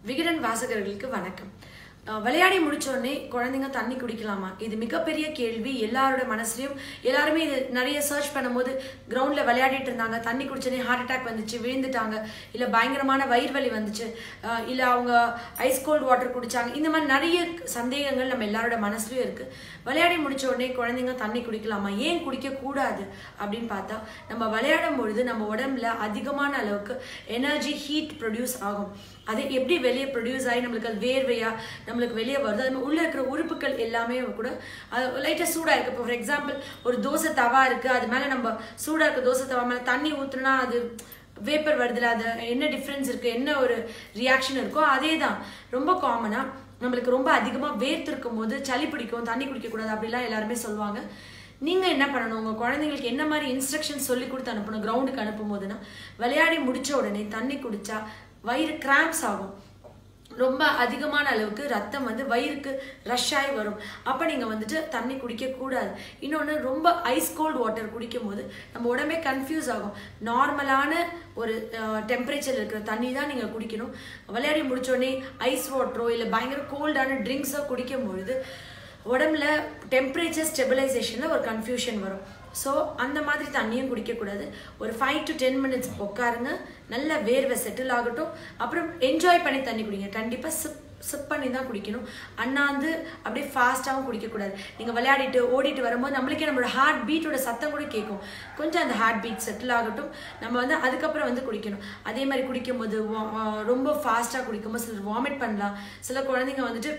விகடன் வாசகர்களுக்கு வணக்கம் அஹ் விளையாடி முடிச்ச உடனே குழந்தைங்க தண்ணி குடிக்கலாமா இது மிகப்பெரிய கேள்வி எல்லாரோட மனசுலயும் எல்லாருமே இது நிறைய சர்ச் பண்ணும்போது கிரவுண்ட்ல விளையாடிட்டு இருந்தாங்க தண்ணி குடிச்சோடனே ஹார்ட் அட்டாக் வந்துச்சு விழுந்துட்டாங்க இல்ல பயங்கரமான வயிறு வலி வந்துச்சு அஹ் இல்ல அவங்க ஐஸ் கோல்ட் வாட்டர் குடிச்சாங்க இந்த மாதிரி நிறைய சந்தேகங்கள் நம்ம எல்லாரோட மனசுலயும் இருக்கு விளையாடி முடிச்ச உடனே குழந்தைங்க தண்ணி குடிக்கலாமா ஏன் குடிக்க கூடாது அப்படின்னு பார்த்தா நம்ம விளையாடும் பொழுது நம்ம உடம்புல அதிகமான அளவுக்கு எனர்ஜி ஹீட் ப்ரொடியூஸ் ஆகும் அது எப்படி வெளியே ப்ரொடியூஸ் ஆகி நம்மளுக்கு அது வேர்வையா நம்மளுக்கு வெளியே வருது அது மாதிரி உள்ள இருக்கிற உறுப்புகள் எல்லாமே கூட அது லைட்டாக சூடாக இருக்கு இப்போ ஃபார் எக்ஸாம்பிள் ஒரு தோசை தவா இருக்கு அது மேலே நம்ம சூடாக இருக்க தோசை தவா மேலே தண்ணி ஊற்றுனா அது வேப்பர் வருதுல அது என்ன டிஃப்ரென்ஸ் இருக்கு என்ன ஒரு ரியாக்ஷன் இருக்கோ அதே தான் ரொம்ப காமனாக நம்மளுக்கு ரொம்ப அதிகமாக வேர்த்திருக்கும் போது சளி பிடிக்கும் தண்ணி குடிக்கக்கூடாது அப்படிலாம் எல்லாருமே சொல்லுவாங்க நீங்க என்ன பண்ணணும் உங்க குழந்தைங்களுக்கு என்ன மாதிரி இன்ஸ்ட்ரக்ஷன் சொல்லி கொடுத்து அனுப்பணும் கிரவுண்டுக்கு அனுப்பும் போதுன்னா விளையாடி முடிச்ச உடனே தண்ணி குடிச்சா வயிறு கிராம்ப்ஸ் ஆகும் ரொம்ப அதிகமான அளவுக்கு ரத்தம் வந்து வயிறுக்கு ரஷ் ஆகி வரும் அப்போ நீங்கள் வந்துட்டு தண்ணி குடிக்க கூடாது இன்னொன்று ரொம்ப ஐஸ் கோல்டு வாட்டர் குடிக்கும் போது நம்ம உடம்பே கன்ஃபியூஸ் ஆகும் நார்மலான ஒரு டெம்பரேச்சர் இருக்கிற தண்ணி தான் நீங்கள் குடிக்கணும் விளையாடி முடிச்சோடனே ஐஸ் வாட்டரோ இல்லை பயங்கர கோல்டான ட்ரிங்க்ஸோ குடிக்கும் பொழுது உடம்புல டெம்பரேச்சர் ஸ்டெபிலைசேஷனில் ஒரு கன்ஃபியூஷன் வரும் ஸோ அந்த மாதிரி தண்ணியும் குடிக்கக்கூடாது ஒரு ஃபைவ் டு டென் மினிட்ஸ் உட்காருங்க நல்ல வேர்வை செட்டில் ஆகட்டும் அப்புறம் என்ஜாய் பண்ணி தண்ணி குடிங்க கண்டிப்பாக சிப் சிப் பண்ணி தான் குடிக்கணும் அண்ணாந்து அப்படியே ஃபாஸ்ட்டாகவும் குடிக்கக்கூடாது நீங்கள் விளையாடிட்டு ஓடிட்டு வரும்போது நம்மளுக்கே நம்மளோட ஹார்ட் பீட்டோட சத்தம் கூட கேட்கும் கொஞ்சம் அந்த ஹார்ட் பீட் செட்டில் ஆகட்டும் நம்ம வந்து அதுக்கப்புறம் வந்து குடிக்கணும் அதே மாதிரி குடிக்கும்போது ரொம்ப ஃபாஸ்ட்டாக குடிக்கும்போது சிலர் வாமிட் பண்ணலாம் சில குழந்தைங்க வந்துட்டு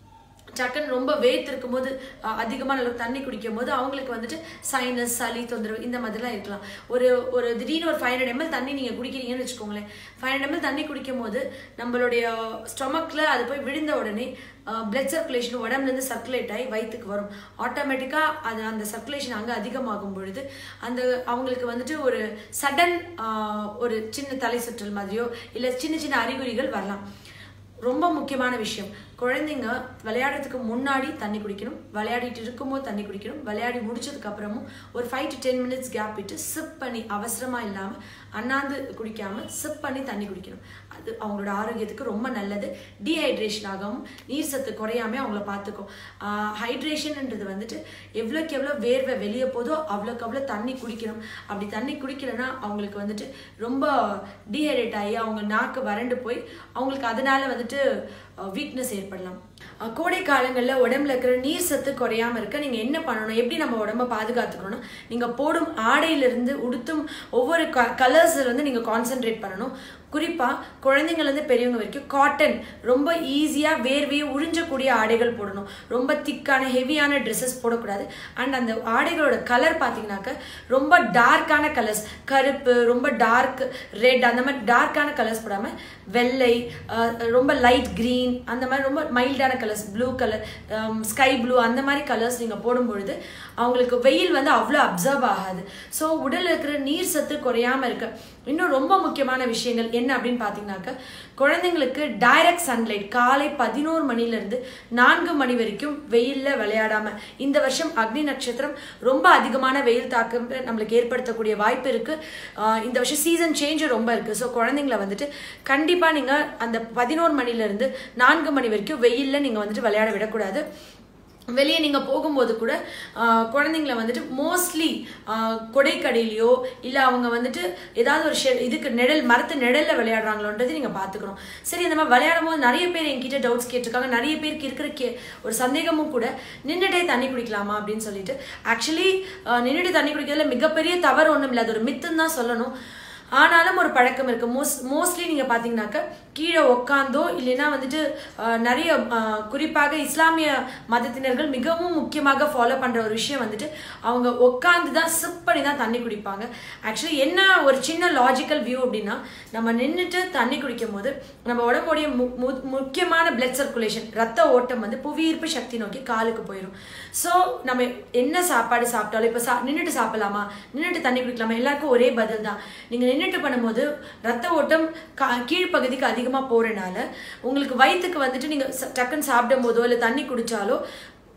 சக்கன் ரொம்ப வேத்து இருக்கும்போது அதிகமான அளவுக்கு தண்ணி குடிக்கும் போது அவங்களுக்கு வந்துட்டு சைனஸ் சளி தொந்தரவு இந்த மாதிரிலாம் இருக்கலாம் ஒரு ஒரு திடீர்னு ஒரு ஃபைவ் ஹண்ட்ரட் எம்எல் தண்ணி நீங்கள் குடிக்கிறீங்கன்னு வச்சுக்கோங்களேன் ஃபைவ் ஹண்ட்ரட் எம்எல் தண்ணி குடிக்கும் போது நம்மளுடைய ஸ்டொமக்கில் அது போய் விழுந்த உடனே பிளட் சர்க்குலேஷன் உடம்புலேருந்து சர்க்குலேட் ஆகி வயிற்றுக்கு வரும் ஆட்டோமேட்டிக்காக அது அந்த சர்க்குலேஷன் அங்கே அதிகமாகும் பொழுது அந்த அவங்களுக்கு வந்துட்டு ஒரு சடன் ஒரு சின்ன தலை சுற்றல் மாதிரியோ இல்லை சின்ன சின்ன அறிகுறிகள் வரலாம் ரொம்ப முக்கியமான விஷயம் குழந்தைங்க விளையாடுறதுக்கு முன்னாடி தண்ணி குடிக்கணும் விளையாடிட்டு இருக்கும்போது தண்ணி குடிக்கணும் விளையாடி முடிச்சதுக்கு அப்புறமும் ஒரு five to ten minutes gap விட்டு சிப் பண்ணி அவசரமா இல்லாமல் அண்ணாந்து குடிக்காம சிப் பண்ணி தண்ணி குடிக்கணும் அது அவங்களோட ஆரோக்கியத்துக்கு ரொம்ப நல்லது டீஹைட்ரேஷன் ஆகாமல் நீர் சத்து குறையாம அவங்கள பார்த்துக்கும் ஹைட்ரேஷன்ன்றது வந்துட்டு எவ்வளோக்கு எவ்வளோ வேர்வை வெளியே போதோ அவ்வளோக்கு அவ்வளோ தண்ணி குடிக்கணும் அப்படி தண்ணி குடிக்கலன்னா அவங்களுக்கு வந்துட்டு ரொம்ப டீஹைட்ரேட் ஆகி அவங்க நாக்கு வறண்டு போய் அவங்களுக்கு அதனால வந்துட்டு வீக்னஸ் ஏற்படலாம் கோடை காலங்களில் உடம்புல இருக்கிற நீர் சத்து குறையாம இருக்க நீங்க என்ன பண்ணணும் எப்படி நம்ம உடம்ப பாதுகாத்துக்கணும்னா நீங்க போடும் ஆடையிலிருந்து உடுத்தும் ஒவ்வொரு கலர்ஸ்ல இருந்து நீங்க கான்சென்ட்ரேட் பண்ணணும் குறிப்பா குழந்தைங்கள்லேருந்து பெரியவங்க வரைக்கும் காட்டன் ரொம்ப ஈஸியா வேர்வையை உறிஞ்சக்கூடிய ஆடைகள் போடணும் ரொம்ப திக்கான ஹெவியான ட்ரெஸ்ஸஸ் போடக்கூடாது அண்ட் அந்த ஆடைகளோட கலர் பார்த்தீங்கன்னாக்க ரொம்ப டார்க்கான கலர்ஸ் கருப்பு ரொம்ப டார்க் ரெட் அந்த மாதிரி டார்க்கான கலர்ஸ் போடாமல் வெள்ளை ரொம்ப லைட் க்ரீன் அந்த மாதிரி ரொம்ப மைல்டான colours blue colour sky blue அந்த மாதிரி கலர்ஸ் நீங்கள் போடும்பொழுது அவங்களுக்கு வெயில் வந்து அவ்வளோ அப்சர்வ் ஆகாது ஸோ உடலில் இருக்கிற நீர் சத்து குறையாமல் இருக்க இன்னும் ரொம்ப முக்கியமான விஷயங்கள் என்ன அப்படின்னு பார்த்தீங்கன்னாக்க குழந்தைங்களுக்கு டைரக்ட் சன்லைட் காலை பதினோரு மணிலேருந்து நான்கு மணி வரைக்கும் வெயிலில் விளையாடாமல் இந்த வருஷம் அக்னி நட்சத்திரம் ரொம்ப அதிகமான வெயில் தாக்கம் நம்மளுக்கு ஏற்படுத்தக்கூடிய வாய்ப்பு இருக்குது இந்த வருஷம் சீசன் சேஞ்சும் ரொம்ப இருக்குது ஸோ குழந்தைங்கள வந்துட்டு கண்டிப்பாக நீங்கள் அந்த பதினோரு மணிலேருந்து நான்கு மணி வரைக்கும் வெயிலில் நீங்கள் வந்துட்டு விளையாட விடக்கூடாது வெளியே நீங்கள் போகும்போது கூட குழந்தைங்கள வந்துட்டு மோஸ்ட்லி கொடைக்கடையிலையோ இல்லை அவங்க வந்துட்டு ஏதாவது ஒரு ஷெ இதுக்கு நிழல் மரத்து நிழலில் விளையாடுறாங்களோன்றது நீங்கள் பார்த்துக்கணும் சரி இந்த மாதிரி விளையாடும் போது நிறைய பேர் என்கிட்ட டவுட்ஸ் கேட்டிருக்காங்க நிறைய பேருக்கு இருக்கிற கே ஒரு சந்தேகமும் கூட நின்றுட்டே தண்ணி குடிக்கலாமா அப்படின்னு சொல்லிட்டு ஆக்சுவலி நின்றுட்டு தண்ணி குடிக்கிறதுல மிகப்பெரிய தவறு ஒன்றும் இல்லை அது ஒரு மித்துன்னு தான் சொல்லணும் ஆனாலும் ஒரு பழக்கம் இருக்கு மோஸ்ட் மோஸ்ட்லி நீங்க பாத்தீங்கன்னாக்க கீழே உக்காந்தோ இல்லைன்னா வந்துட்டு நிறைய குறிப்பாக இஸ்லாமிய மதத்தினர்கள் மிகவும் முக்கியமாக ஃபாலோ பண்ற ஒரு விஷயம் வந்துட்டு அவங்க உட்காந்து தான் சிப் பண்ணி தான் தண்ணி குடிப்பாங்க ஆக்சுவலி என்ன ஒரு சின்ன லாஜிக்கல் வியூ அப்படின்னா நம்ம நின்றுட்டு தண்ணி குடிக்கும் போது நம்ம உடம்புடைய முக்கியமான பிளட் சர்க்குலேஷன் ரத்த ஓட்டம் வந்து புவியீர்ப்பு சக்தி நோக்கி காலுக்கு போயிடும் ஸோ நம்ம என்ன சாப்பாடு சாப்பிட்டாலும் இப்போ சா நின்றுட்டு சாப்பிடலாமா நின்றுட்டு தண்ணி குடிக்கலாமா எல்லாருக்கும் ஒரே பதில் தான் நீங்கள் நின்றுட்டு பண்ணும்போது ரத்த ஓட்டம் கா கீழ்ப்பகுதிக்கு அதிகமாக போகிறனால உங்களுக்கு வயிற்றுக்கு வந்துட்டு நீங்கள் டக்குன்னு சாப்பிடும் போதோ இல்லை தண்ணி குடித்தாலோ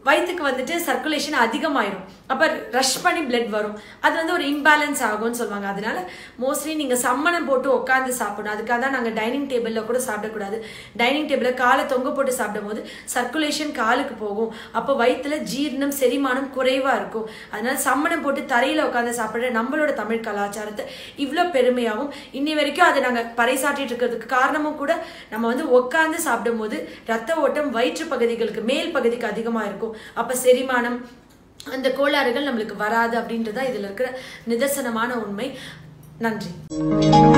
வயிற்றுக்கு வந்துட்டு சர்க்குலேஷன் அதிகமாயிரும் அப்போ ரஷ் பண்ணி பிளட் வரும் அது வந்து ஒரு இம்பேலன்ஸ் ஆகும்னு சொல்லுவாங்க அதனால மோஸ்ட்லி நீங்கள் சம்மணம் போட்டு உட்காந்து சாப்பிடணும் அதுக்காக தான் நாங்கள் டைனிங் டேபிளில் கூட சாப்பிடக்கூடாது டைனிங் டேபிளில் காலை தொங்க போட்டு சாப்பிடும் போது சர்க்குலேஷன் காலுக்கு போகும் அப்போ வயிற்றுல ஜீரணம் செரிமானம் குறைவாக இருக்கும் அதனால சம்மணம் போட்டு தரையில் உட்காந்து சாப்பிட்ற நம்மளோட தமிழ் கலாச்சாரத்தை இவ்வளோ பெருமையாகவும் இன்னி வரைக்கும் அதை நாங்கள் பறைசாற்றிட்டு இருக்கிறதுக்கு காரணமும் கூட நம்ம வந்து உட்காந்து சாப்பிடும்போது ரத்த ஓட்டம் வயிற்று பகுதிகளுக்கு மேல் பகுதிக்கு அதிகமாக இருக்கும் அப்போ செரிமானம் அந்த கோளாறுகள் நம்மளுக்கு வராது அப்படின்றதா இதில் இருக்கிற நிதர்சனமான உண்மை நன்றி